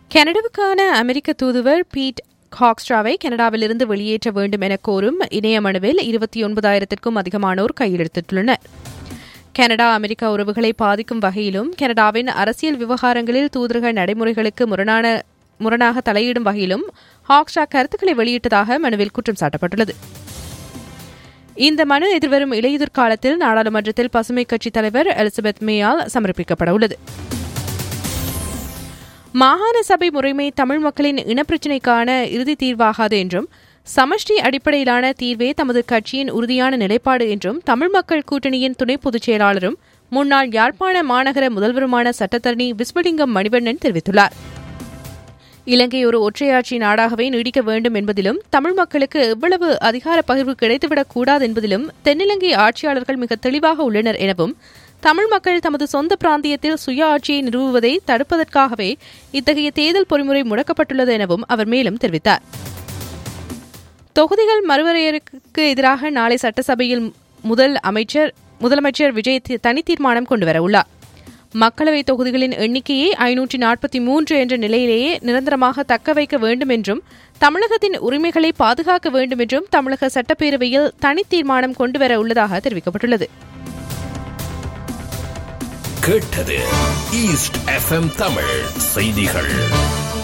கனடாவுக்கான அமெரிக்க தூதுவர் பீட் ஹாக்ஸ்ட்ராவை கனடாவிலிருந்து வெளியேற்ற வேண்டும் என கோரும் இணைய மனுவில் இருபத்தி ஒன்பதாயிரத்திற்கும் அதிகமானோர் கையெழுத்திட்டுள்ளனர் கனடா அமெரிக்கா உறவுகளை பாதிக்கும் வகையிலும் கனடாவின் அரசியல் விவகாரங்களில் தூதரக நடைமுறைகளுக்கு முரணான முரணாக தலையிடும் வகையிலும் ஹாக்ஸ்ட்ரா கருத்துக்களை வெளியிட்டதாக மனுவில் குற்றம் சாட்டப்பட்டுள்ளது இந்த மனு எதிர்வரும் இலையுதிர் காலத்தில் நாடாளுமன்றத்தில் பசுமை கட்சித் தலைவர் எலிசபெத் மேயால் சமர்ப்பிக்கப்பட உள்ளது மாகாண சபை முறைமை தமிழ் மக்களின் இனப்பிரச்சினைக்கான இறுதி தீர்வாகாது என்றும் சமஷ்டி அடிப்படையிலான தீர்வே தமது கட்சியின் உறுதியான நிலைப்பாடு என்றும் தமிழ் மக்கள் கூட்டணியின் துணை பொதுச் செயலாளரும் முன்னாள் யாழ்ப்பாண மாநகர முதல்வருமான சட்டத்தரணி விஸ்வலிங்கம் மணிவண்ணன் தெரிவித்துள்ளார் இலங்கை ஒரு ஒற்றையாட்சி நாடாகவே நீடிக்க வேண்டும் என்பதிலும் தமிழ் மக்களுக்கு எவ்வளவு அதிகார பகிர்வு கிடைத்துவிடக் கூடாது என்பதிலும் தென்னிலங்கை ஆட்சியாளர்கள் மிக தெளிவாக உள்ளனர் எனவும் தமிழ் மக்கள் தமது சொந்த பிராந்தியத்தில் சுய ஆட்சியை நிறுவுவதை தடுப்பதற்காகவே இத்தகைய தேர்தல் பொறிமுறை முடக்கப்பட்டுள்ளது எனவும் அவர் மேலும் தெரிவித்தார் தொகுதிகள் மறுவரையறைக்கு எதிராக நாளை சட்டசபையில் முதல் அமைச்சர் முதலமைச்சர் விஜய் தனி தீர்மானம் கொண்டுவர உள்ளார் மக்களவைத் தொகுதிகளின் எண்ணிக்கையை ஐநூற்றி நாற்பத்தி மூன்று என்ற நிலையிலேயே நிரந்தரமாக தக்க வைக்க வேண்டும் என்றும் தமிழகத்தின் உரிமைகளை பாதுகாக்க வேண்டும் என்றும் தமிழக சட்டப்பேரவையில் தனி தீர்மானம் கொண்டுவர உள்ளதாக தெரிவிக்கப்பட்டுள்ளது கேட்டது ஈஸ்ட் எஃப்எம் தமிழ் செய்திகள்